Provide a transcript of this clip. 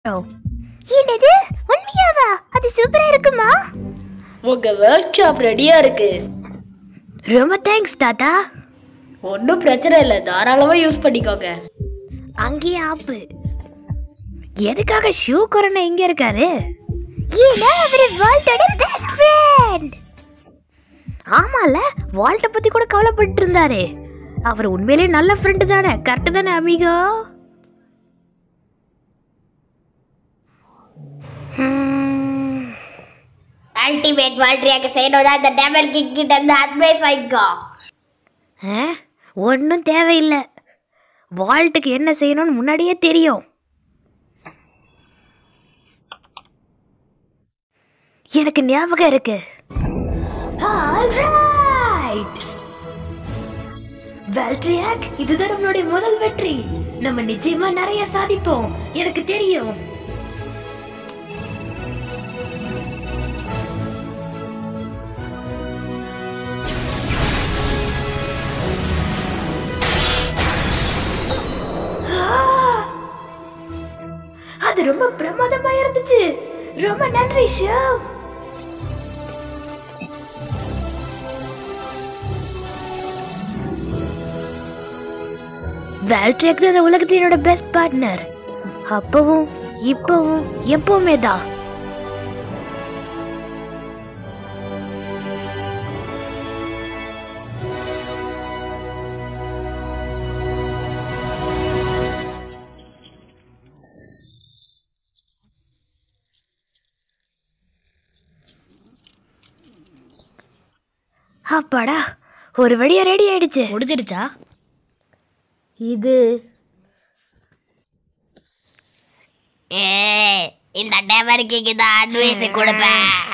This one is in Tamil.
என்னது உண்மையாவா அது சூப்பரா இருக்குமா உங்க ஒர்க் ஷாப் ரெடியா இருக்கு ரொம்ப தேங்க்ஸ் தாத்தா ஒன்றும் பிரச்சனை இல்லை தாராளமாக யூஸ் பண்ணிக்கோங்க அங்கேயே ஆப்பு எதுக்காக ஷூ கொரோனா இங்க இருக்காரு ஏன்னா அவரு வால்ட்டோட பெஸ்ட் ஃப்ரெண்ட் ஆமால வால்ட்ட பத்தி கூட கவலைப்பட்டு இருந்தாரு அவர் உண்மையிலேயே நல்ல ஃப்ரெண்டு தானே கரெக்டு தானே அமிகோ அல்டிமேட் வால்ட்ரியாக்கு செய்யணும் தான் இந்த டெவல் கிக் கிட்ட இருந்து அட்வைஸ் வாங்கிக்கோ ஒன்றும் தேவையில்லை வால்ட்டுக்கு என்ன செய்யணும்னு முன்னாடியே தெரியும் எனக்கு ஞாபகம் இருக்கு வெல்ட்ரியாக் இதுதான் நம்மளுடைய முதல் வெற்றி நம்ம நிச்சயமா நிறைய சாதிப்போம் எனக்கு தெரியும் அது ரொம்ப பிரமாதமா இருந்துச்சு ரொம்ப நன்றி ஷோ வேல்ட்ரேக் தான் இந்த உலகத்தில் என்னோட பெஸ்ட் பார்ட்னர் அப்பவும் இப்பவும் எப்பவுமே தான் அப்பாடா ஒரு வழியா ரெடி ஆயிடுச்சு முடிஞ்சிருச்சா இது ஏ இந்த டெவல் கிக்கு தான் அட்வைஸ் கொடுப்பேன்